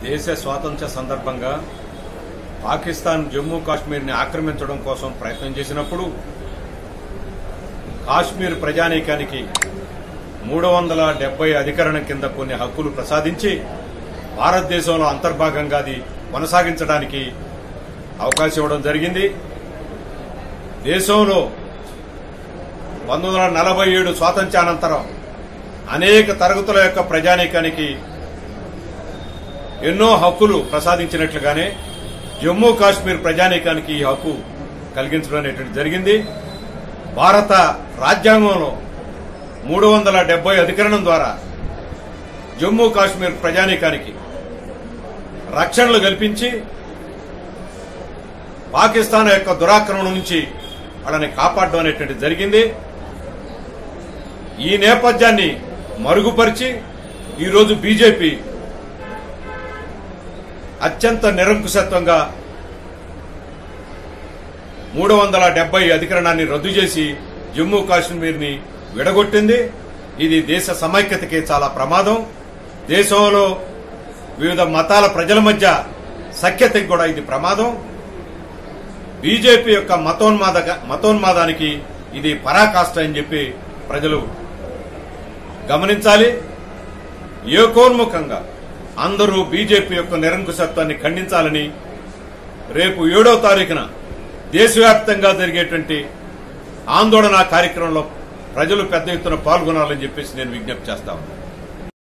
దేశ స్వాతంత్ర్య సందర్భంగా పాకిస్తాన్ జమ్మూ కాశ్మీర్ని ఆక్రమించడం కోసం ప్రయత్నం చేసినప్పుడు కాశ్మీర్ ప్రజానీకానికి మూడు వందల డెబ్బై అధికరణం కింద కొన్ని హక్కులు ప్రసాదించి భారతదేశంలో అంతర్భాగంగా అది కొనసాగించడానికి అవకాశం ఇవ్వడం జరిగింది దేశంలో పంతొమ్మిది వందల నలభై ఏడు స్వాతంత్ర్యానంతరం అనేక తరగతుల యొక్క ప్రజానీకానికి ఎన్నో హక్కులు ప్రసాదించినట్లుగానే జమ్మూ కాశ్మీర్ ప్రజానీకానికి ఈ హక్కు కలిగించడం అనేటువంటి జరిగింది భారత రాజ్యాంగంలో మూడు వందల డెబ్బై అధికరణం ద్వారా జమ్మూ కాశ్మీర్ ప్రజానీకానికి రక్షణలు కల్పించి పాకిస్తాన్ యొక్క దురాక్రమణ నుంచి వాళ్ళని కాపాడడం అనేటువంటి జరిగింది ఈ నేపథ్యాన్ని మరుగుపరిచి ఈరోజు బీజేపీ అత్యంత నిరంకుశత్వంగా మూడు వందల డెబ్బై అధికరణాన్ని రద్దు చేసి జమ్మూ కాశ్మీర్ని విడగొట్టింది ఇది దేశ సమైక్యతకి చాలా ప్రమాదం దేశంలో వివిధ మతాల ప్రజల మధ్య సఖ్యతకి కూడా ఇది ప్రమాదం బీజేపీ యొక్క మతోన్మాద మతోన్మాదానికి ఇది పరాకాష్ట అని చెప్పి ప్రజలు గమనించాలి ఏకోన్ముఖంగా అందరూ బీజేపీ యొక్క నిరంకుశత్వాన్ని ఖండించాలని రేపు ఏడో తారీఖున దేశవ్యాప్తంగా జరిగేటువంటి ఆందోళన కార్యక్రమంలో ప్రజలు పెద్ద ఎత్తున పాల్గొనాలని చెప్పేసి నేను విజ్ఞప్తి చేస్తా ఉన్నాను